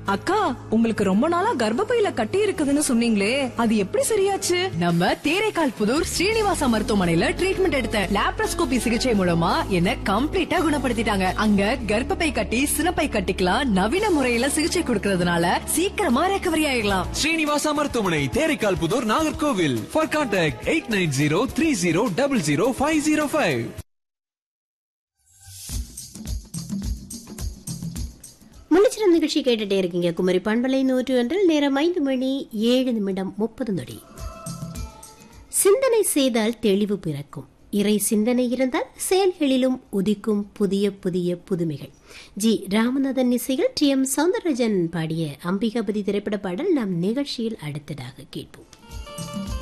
அக்கா உங்களுக்கு ரொம்ப நாளா கர்ப்பப்பையில கட்டி இருக்குதுன்னு சொன்னீங்களே அது எப்படி சரியாச்சு நம்ம தேரைக்கால் புதூர் ஸ்ரீனிவாசா மருத்துவமனையில ட்ரீட்மெண்ட் எடுத்த லாப்ரோஸ்கோபி சிகிச்சை மூலமா என்ன கம்ப்ளீட்டா குணப்படுத்திட்டாங்க அங்க கர்ப்பப்பை கட்டி சினப்பை கட்டிக்கலாம் நவீன முறையில சிகிச்சை கொடுக்கறதுனால சீக்கிரமா ரெக்கவரி ஆயிடலாம் ஸ்ரீனிவாசா மருத்துவமனை Theraikal Pudur Nagercoil for contact eight nine zero three zero double zero five zero five முன்னிச்சிரம் நிகழ்ச்சி கேட்டுட்டே இருக்கீங்க குமரி பண்பலை நூற்று ஒன்றில் நேரம் ஐந்து மணி ஏழு நிமிடம் முப்பது நொடி சிந்தனை செய்தால் தெளிவு பிறக்கும் இறை சிந்தனை இருந்தால் செயல்களிலும் உதிக்கும் புதிய புதிய புதுமைகள் ஜி ராமநாதன் இசையில் டி எம் சௌந்தரராஜன் பாடிய அம்பிகாபதி திரைப்பட பாடல் நம் நிகழ்ச்சியில் அடுத்ததாக கேட்போம்